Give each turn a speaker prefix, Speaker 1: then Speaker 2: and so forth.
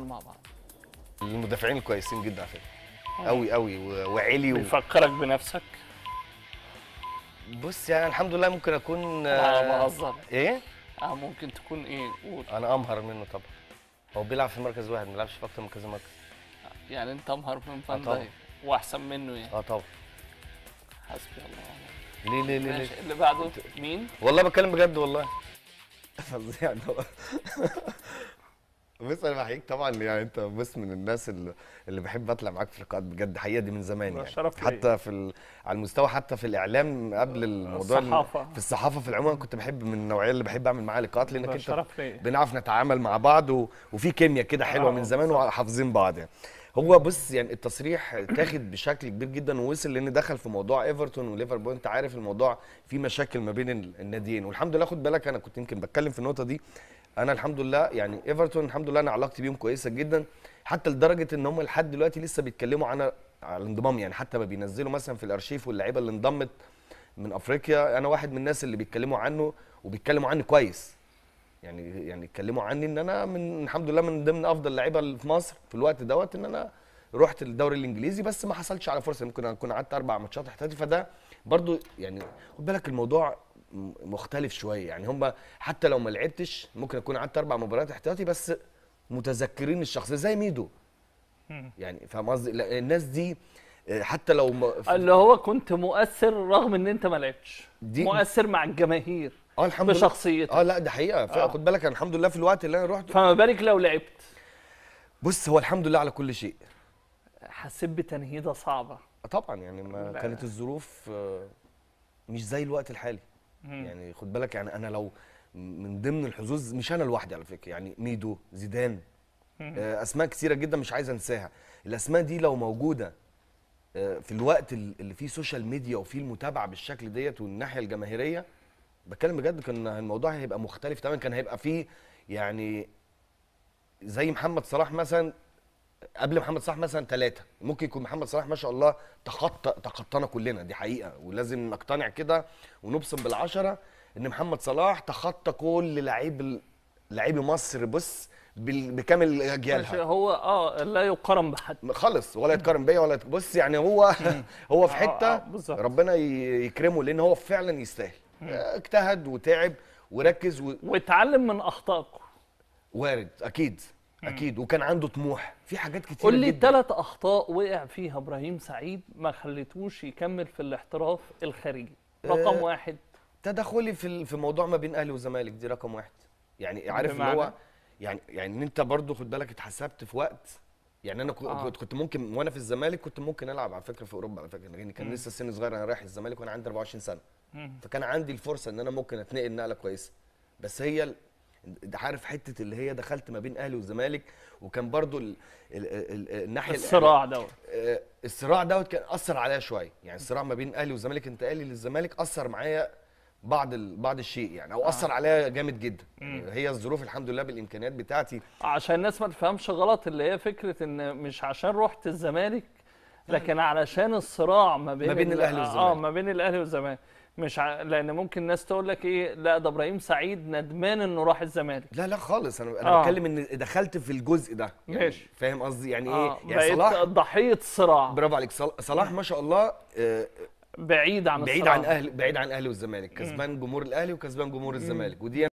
Speaker 1: مع بعض
Speaker 2: المدافعين كويسين جدا على فكره قوي قوي و- وعلي و...
Speaker 1: بيفكرك بنفسك
Speaker 2: بص يعني الحمد لله ممكن اكون
Speaker 1: لا
Speaker 2: آه،
Speaker 1: بهزر
Speaker 2: ايه
Speaker 1: اه ممكن تكون ايه قول
Speaker 2: انا امهر منه طبعا هو بيلعب في مركز واحد ما بيلعبش في اكتر من كذا مركز
Speaker 1: يعني انت امهر من فان
Speaker 2: طبعا.
Speaker 1: دايك واحسن منه يعني
Speaker 2: اه طبعا
Speaker 1: حسبي الله ونعم
Speaker 2: ليه ليه ليه,
Speaker 1: ماشي
Speaker 2: ليه؟
Speaker 1: اللي بعده مين؟
Speaker 2: والله بتكلم بجد والله فظيع ده بص انا بحييك طبعا يعني انت بص من الناس اللي, اللي بحب اطلع معاك في لقاءات بجد حقيقه دي من زمان
Speaker 1: ده
Speaker 2: يعني
Speaker 1: شرف ليا.
Speaker 2: حتى في ال... على المستوى حتى في الاعلام قبل الموضوع ال-
Speaker 1: الصحافة.
Speaker 2: في الصحافه في العموم كنت بحب من النوعيه اللي بحب اعمل معاها لقاءات لانك
Speaker 1: ده
Speaker 2: انت
Speaker 1: شرف ليا
Speaker 2: بنعرف نتعامل مع بعض و... وفي كيمياء كده حلوه
Speaker 1: آه،
Speaker 2: من زمان وحافظين بعض يعني هو بص يعني التصريح تاخد بشكل كبير جدا ووصل لان دخل في موضوع ايفرتون وليفربول انت عارف الموضوع فيه مشاكل ما بين ال- الناديين والحمد لله خد بالك انا كنت يمكن بتكلم في النقطه دي انا الحمد لله يعني ايفرتون الحمد لله انا علاقتي بيهم كويسه جدا حتى لدرجه ان هم لحد دلوقتي لسه بيتكلموا عن على الانضمام يعني حتى ما بينزلوا مثلا في الارشيف واللعيبه اللي انضمت من افريقيا انا واحد من الناس اللي بيتكلموا عنه وبيتكلموا عني كويس يعني يعني اتكلموا عني ان انا من الحمد لله من ضمن افضل اللعيبه اللي في مصر في الوقت دوت ان انا رحت الدوري الانجليزي بس ما حصلش على فرصه ممكن اكون قعدت اربع ماتشات احتياطي فده برضو يعني خد بالك الموضوع م- مختلف شويه يعني هم حتى لو ما لعبتش ممكن اكون قعدت اربع مباريات احتياطي بس متذكرين الشخصيه زي ميدو يعني فاهم قصدي لا، الناس دي آه، حتى لو ما
Speaker 1: اللي هو كنت مؤثر رغم ان انت ما لعبتش
Speaker 2: دي-
Speaker 1: مؤثر مع الجماهير
Speaker 2: اه الحمد لله
Speaker 1: بشخصيتك
Speaker 2: اه لا ده حقيقه ف-
Speaker 1: آه.
Speaker 2: خد بالك انا الحمد لله في الوقت اللي انا رحت
Speaker 1: فما بالك لو لعبت
Speaker 2: بص هو الحمد لله على كل شيء
Speaker 1: حسيت بتنهيده صعبه
Speaker 2: طبعا يعني ما
Speaker 1: لا.
Speaker 2: كانت الظروف آه، مش زي الوقت الحالي يعني خد بالك يعني انا لو من ضمن الحظوظ مش انا لوحدي على فكره يعني ميدو زيدان آه، اسماء كثيره جدا مش عايز انساها الاسماء دي لو موجوده آه، في الوقت ال- اللي فيه سوشيال ميديا وفيه المتابعه بالشكل ديت والناحيه الجماهيريه بتكلم بجد كان الموضوع هيبقى مختلف تماما كان هيبقى فيه يعني زي محمد صلاح مثلا قبل محمد صلاح مثلا ثلاثة ممكن يكون محمد صلاح ما شاء الله تخطى تخطانا كلنا دي حقيقة ولازم نقتنع كده ونبصم بالعشرة ان محمد صلاح تخطى كل لعيب ال- لعيبي مصر بص بال- بكامل
Speaker 1: ماشي،
Speaker 2: اجيالها
Speaker 1: هو اه لا يقارن بحد
Speaker 2: خالص ولا يتقارن بيا ولا يت- بص يعني هو هو في
Speaker 1: آه،
Speaker 2: حتة
Speaker 1: آه، بالظبط.
Speaker 2: ربنا ي- يكرمه لان هو فعلا يستاهل اجتهد وتعب وركز و...
Speaker 1: واتعلم من اخطائكم
Speaker 2: وارد اكيد اكيد وكان عنده طموح في حاجات كتير
Speaker 1: قول لي
Speaker 2: جدا
Speaker 1: ثلاث اخطاء وقع فيها ابراهيم سعيد ما خليتوش يكمل في الاحتراف الخارجي رقم
Speaker 2: آه،
Speaker 1: واحد
Speaker 2: تدخلي في ال- في موضوع ما بين اهلي وزمالك دي رقم واحد يعني عارف اللي
Speaker 1: بمعنى؟
Speaker 2: هو يعني يعني ان انت برضو خد بالك اتحسبت في وقت يعني انا كو-
Speaker 1: آه.
Speaker 2: كنت كنت ممكن وانا في الزمالك كنت ممكن العب على فكره في اوروبا على فكره لان كان لسه سن صغير انا رايح الزمالك وانا عندي 24 سنه فكان عندي الفرصه ان انا ممكن اتنقل نقله كويسه بس هي ال- ده عارف حته اللي هي دخلت ما بين اهلي والزمالك وكان برضو ال ال ال الناحيه
Speaker 1: الصراع دوت
Speaker 2: آه، الصراع دوت كان اثر عليا شويه يعني الصراع ما بين اهلي والزمالك انتقالي للزمالك اثر معايا بعض ال... بعض الشيء يعني او اثر عليا جامد جدا يعني هي الظروف الحمد لله بالامكانيات بتاعتي
Speaker 1: عشان الناس ما تفهمش غلط اللي هي فكره ان مش عشان رحت الزمالك لكن علشان الصراع ما بين
Speaker 2: ما بين
Speaker 1: ال-
Speaker 2: الأهلي
Speaker 1: اه
Speaker 2: والزمالك.
Speaker 1: ما بين الاهلي والزمالك مش ع... لان ممكن الناس تقول لك ايه لا ده ابراهيم سعيد ندمان انه راح الزمالك
Speaker 2: لا لا خالص انا انا
Speaker 1: آه.
Speaker 2: بتكلم ان دخلت في الجزء ده يعني
Speaker 1: ماشي.
Speaker 2: فاهم قصدي يعني
Speaker 1: اه
Speaker 2: ايه يعني
Speaker 1: بقيت
Speaker 2: صلاح
Speaker 1: ضحيه صراع
Speaker 2: برافو عليك صل- صلاح ما شاء الله آه،
Speaker 1: بعيد عن
Speaker 2: بعيد
Speaker 1: الصراع
Speaker 2: عن اهل بعيد عن اهلي والزمالك كسبان جمهور الاهلي وكسبان جمهور الزمالك ودي